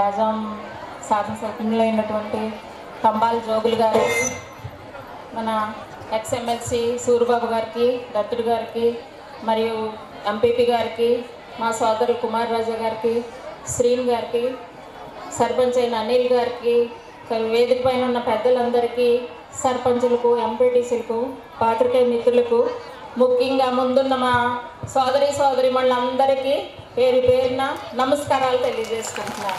రాజాం శాసనసభ్యులైనటువంటి కంబాల జోగులు గారు మన ఎక్స్ఎమ్మెల్సీ సూరిబాబు గారికి దత్తుడు గారికి మరియు ఎంపీపీ గారికి మా సోదరుడు కుమార్ రాజా గారికి శ్రీన్ గారికి సర్పంచ్ అయిన అనిల్ గారికి ఇక్కడ వేదిక పైన ఉన్న పెద్దలందరికీ సర్పంచులకు ఎంపీటీసీలకు పాత్రికేయ మిత్రులకు ముఖ్యంగా ముందున్న మా సోదరి సోదరి అందరికీ పేరు పేరున నమస్కారాలు తెలియజేసుకుంటున్నాను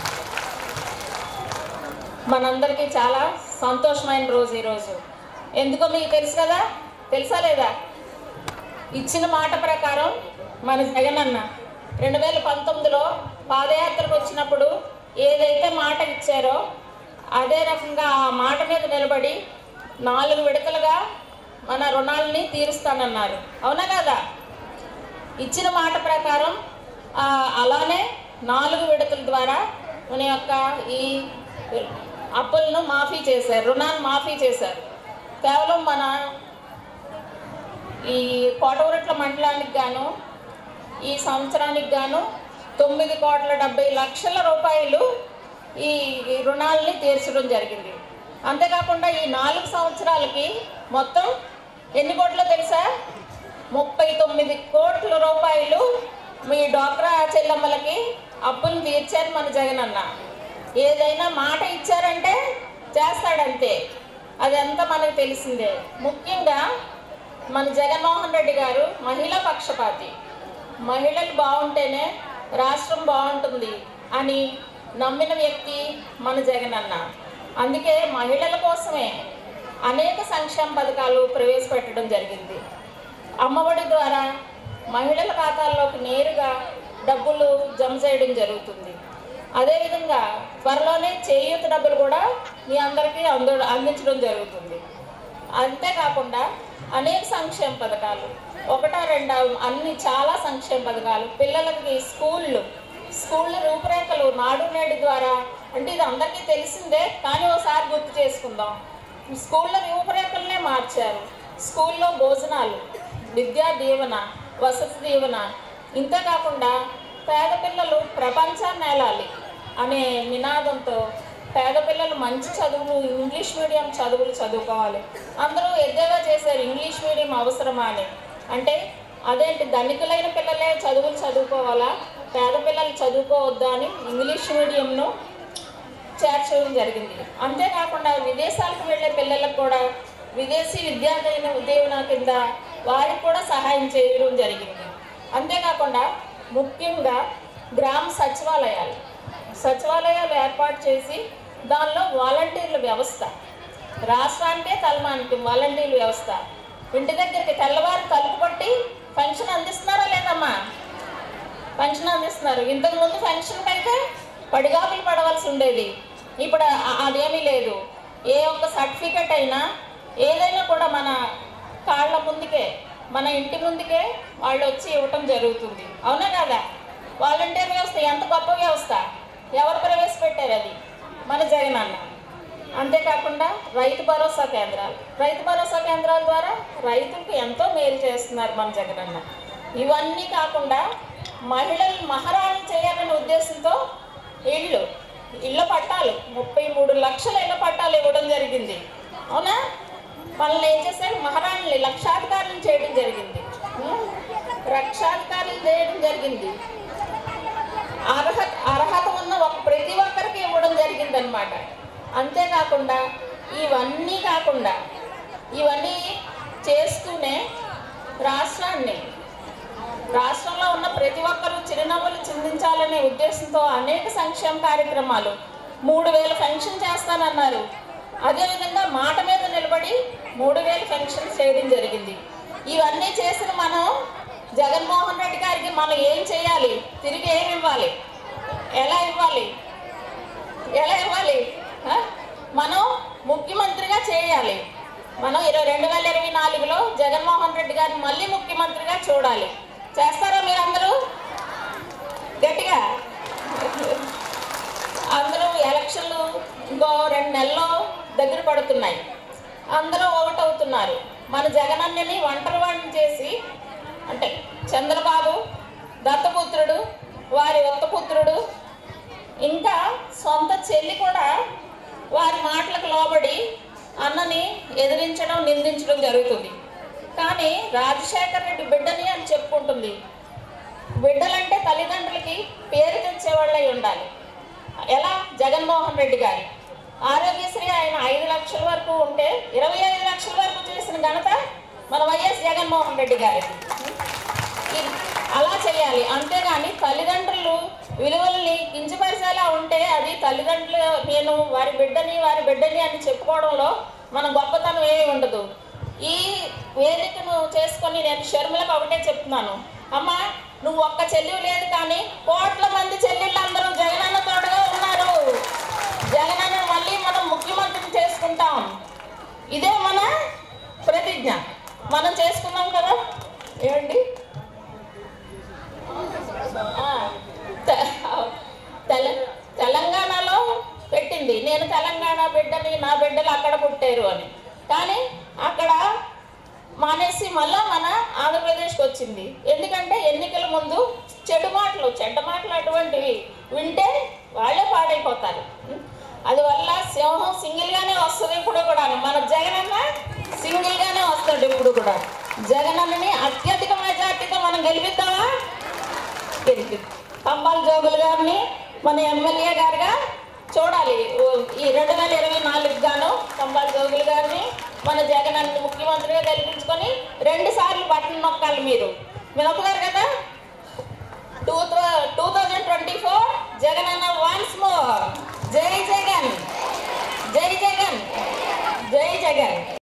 మనందరికీ చాలా సంతోషమైన రోజు ఈరోజు ఎందుకో మీకు తెలుసు కదా తెలుసా లేదా ఇచ్చిన మాట ప్రకారం మన జగనన్న రెండు వేల పంతొమ్మిదిలో పాదయాత్రకు వచ్చినప్పుడు ఏదైతే మాట ఇచ్చారో అదే రకంగా ఆ మాట మీద నిలబడి నాలుగు విడతలుగా మన రుణాలని తీరుస్తానన్నారు అవునా కదా ఇచ్చిన మాట ప్రకారం ఆ, అలానే నాలుగు విడతల ద్వారా మన యొక్క ఈ అప్పులను మాఫీ చేశారు రుణాన్ని మాఫీ చేశారు కేవలం మన ఈ కోటవరట్ల మండలానికి గాను ఈ సంవత్సరానికి గాను తొమ్మిది కోట్ల డెబ్బై లక్షల రూపాయలు ఈ ఈ రుణాలని తీర్చడం జరిగింది అంతేకాకుండా ఈ నాలుగు సంవత్సరాలకి మొత్తం ఎన్ని కోట్లు తెలుసా ముప్పై తొమ్మిది కోట్ల రూపాయలు మీ డోక్రా చెల్లమ్మలకి అప్పులు తీర్చారు మన జగనన్న ఏదైనా మాట ఇచ్చారంటే చేస్తాడంతే అదంతా మనకు తెలిసిందే ముఖ్యంగా మన జగన్మోహన్ రెడ్డి గారు మహిళా పక్షపాతి మహిళలు బాగుంటేనే రాష్ట్రం బాగుంటుంది అని నమ్మిన వ్యక్తి మన జగనన్న అందుకే మహిళల కోసమే అనేక సంక్షేమ పథకాలు ప్రవేశపెట్టడం జరిగింది అమ్మఒడి ద్వారా మహిళల ఖాతాల్లోకి నేరుగా డబ్బులు జమ చేయడం జరుగుతుంది అదేవిధంగా త్వరలోనే చేయూత డబ్బులు కూడా మీ అందరికీ అంద అందించడం జరుగుతుంది అంతేకాకుండా అనేక సంక్షేమ పథకాలు ఒకటా రెండా అన్ని చాలా సంక్షేమ పథకాలు పిల్లలకి స్కూళ్ళు స్కూళ్ళ రూపురేఖలు నాడు నేడు ద్వారా అంటే ఇది అందరికీ తెలిసిందే కానీ ఒకసారి గుర్తు చేసుకుందాం స్కూళ్ళ రూపురేఖలనే మార్చారు స్కూల్లో భోజనాలు విద్యా దీవెన వసతి దీవెన ఇంతే కాకుండా పేద పిల్లలు ప్రపంచాన్ని ఏలాలి అనే నినాదంతో పేద పిల్లలు మంచి చదువులు ఇంగ్లీష్ మీడియం చదువులు చదువుకోవాలి అందరూ ఎద్దేవా చేశారు ఇంగ్లీష్ మీడియం అవసరమా అని అంటే అదేంటి ధనికులైన పిల్లలే చదువులు చదువుకోవాలా పేద పిల్లలు చదువుకోవద్దా అని ఇంగ్లీష్ మీడియంను చేర్చడం జరిగింది అంతేకాకుండా విదేశాలకు వెళ్ళే పిల్లలకు కూడా విదేశీ విద్యాదైన ఉద్యోగన కింద వారికి కూడా సహాయం చేయడం జరిగింది అంతేకాకుండా ముఖ్యంగా గ్రామ సచివాలయాలు సచివాలయాలు ఏర్పాటు చేసి దానిలో వాలంటీర్ల వ్యవస్థ రాష్ట్రానికే తలమానికి వాలంటీర్ల వ్యవస్థ ఇంటి దగ్గరికి తెల్లవారు తలుపు కొట్టి పెన్షన్ అందిస్తున్నారా లేదమ్మా పెన్షన్ అందిస్తున్నారు ఇంతకుముందు పెన్షన్కి అయితే పడిగాపులు పడవలసి ఉండేది ఇప్పుడు ఆ- అదేమీ లేదు ఏ ఒక్క సర్టిఫికెట్ అయినా ఏదైనా కూడా మన కాళ్ళ ముందుకే మన ఇంటి ముందుకే వాళ్ళు వచ్చి ఇవ్వటం జరుగుతుంది అవునా కదా వాలంటీర్ వ్యవస్థ ఎంత గొప్ప వ్యవస్థ ఎవరు ప్రవేశపెట్టారు అది మన జగనన్న అంతేకాకుండా రైతు భరోసా కేంద్రాలు రైతు భరోసా కేంద్రాల ద్వారా రైతులకు ఎంతో మేలు చేస్తున్నారు మన జగనన్న ఇవన్నీ కాకుండా మహిళలు మహారాణి చేయాలనే ఉద్దేశంతో ఇళ్ళు ఇళ్ళ పట్టాలు ముప్పై మూడు లక్షల ఇళ్ళ పట్టాలు ఇవ్వడం జరిగింది అవునా మనల్ని ఏం చేశారు మహారాణిని లక్షాధికారులను చేయడం జరిగింది ఉం? లక్షాధికారులు చేయడం జరిగింది అర్హత అర్హత ఉన్న ఒక ప్రతి ఒక్కరికి ఇవ్వడం జరిగిందనమాట అంతేకాకుండా ఇవన్నీ కాకుండా ఇవన్నీ చేస్తూనే రాష్ట్రాన్ని రాష్ట్రంలో ఉన్న ప్రతి ఒక్కరూ చిరునవ్వులు చిందించాలనే ఉద్దేశంతో అనేక సంక్షేమ కార్యక్రమాలు మూడు వేలు పెన్షన్ చేస్తానన్నారు అదేవిధంగా మాట మీద నిలబడి మూడు వేలు పెన్షన్ చేయడం జరిగింది ఇవన్నీ చేసిన మనం జగన్మోహన్ రెడ్డి గారికి మనం ఏం చేయాలి తిరిగి ఏమి ఇవ్వాలి ఎలా ఇవ్వాలి ఎలా ఇవ్వాలి ఆ? మనం ముఖ్యమంత్రిగా చేయాలి మనం ఇరవై రెండు వేల ఇరవై నాలుగులో జగన్మోహన్ రెడ్డి గారిని మళ్ళీ ముఖ్యమంత్రిగా చూడాలి చేస్తారా మీరందరూ గట్టిగా అందరూ ఎలక్షన్లు ఇంకో రెండు నెలల్లో దగ్గర పడుతున్నాయి అందరూ ఒకటవుతున్నారు మన జగనన్నని ఒంటరి వాడిని చేసి అంటే చంద్రబాబు దత్తపుత్రుడు వారి దత్తపుత్రుడు ఇంకా సొంత చెల్లి కూడా వారి మాటలకు లోబడి అన్నని ఎదిరించడం నిందించడం జరుగుతుంది కానీ రాజశేఖర్ రెడ్డి బిడ్డని అని చెప్పుకుంటుంది బిడ్డలంటే తల్లిదండ్రులకి పేరు తెచ్చేవాళ్ళై ఉండాలి ఎలా జగన్మోహన్ రెడ్డి గారు ఆరోగ్యశ్రీ ఆయన ఐదు లక్షల వరకు ఉంటే ఇరవై ఐదు లక్షల వరకు చేసిన ఘనత మన వైఎస్ జగన్మోహన్ రెడ్డి గారికి ఇది అలా చేయాలి అంతేగాని తల్లిదండ్రులు విలువల్ని కించపరిచేలా ఉంటే అది తల్లిదండ్రులు నేను వారి బిడ్డని వారి బిడ్డని అని చెప్పుకోవడంలో మన గొప్పతనం ఏమీ ఉండదు ఈ వేదికను చేసుకొని నేను షర్మిలకు ఒకటే చెప్తున్నాను అమ్మా నువ్వు ఒక్క చెల్లి లేదు కానీ కోట్ల మంది చెల్లెళ్ళందరూ జగనన్న తోడుగా ఉన్నారు జగనన్న మళ్ళీ మనం ముఖ్యమంత్రిని చేసుకుంటాం ఇదే మన ప్రతిజ్ఞ మనం చేసుకున్నాం కదా ఏమండి ఆ, తె- తెల- తెలంగాణలో పెట్టింది నేను తెలంగాణ బిడ్డని నా బిడ్డలు అక్కడ పుట్టారు అని కానీ అక్కడ మానేసి మళ్ళా మన ఆంధ్రప్రదేశ్కి వచ్చింది ఎందుకంటే ఎన్నికల ముందు చెడు మాటలు చెడ్డ మాటలు అటువంటివి వింటే వాళ్ళే పాడైపోతారు అది వల్ల సింహం సింగిల్గానే వస్తుంది ఇప్పుడు కూడా మన జగనన్న సింగిల్గానే వస్తాడు ఇప్పుడు కూడా జగనన్నని అత్యధిక మెజార్టీతో మనం గెలిపిద్దామా గెలిపి కంబాల జోగులు గారిని మన ఎమ్మెల్యే గారుగా చూడాలి ఓ- ఈ రెండు వేల ఇరవై నాలుగు గాను కంబాల జోగులు గారిని మన జగన్ అన్న ముఖ్యమంత్రిగా గెలిపించుకొని రెండు సార్లు బట్టన్ నొక్కాలి మీరు మీరు నొక్కుతారు కదా two two thousand twenty four Jagan అన్న వన్స్ మోర్ జై జగన్ జై జగన్ జై జగన్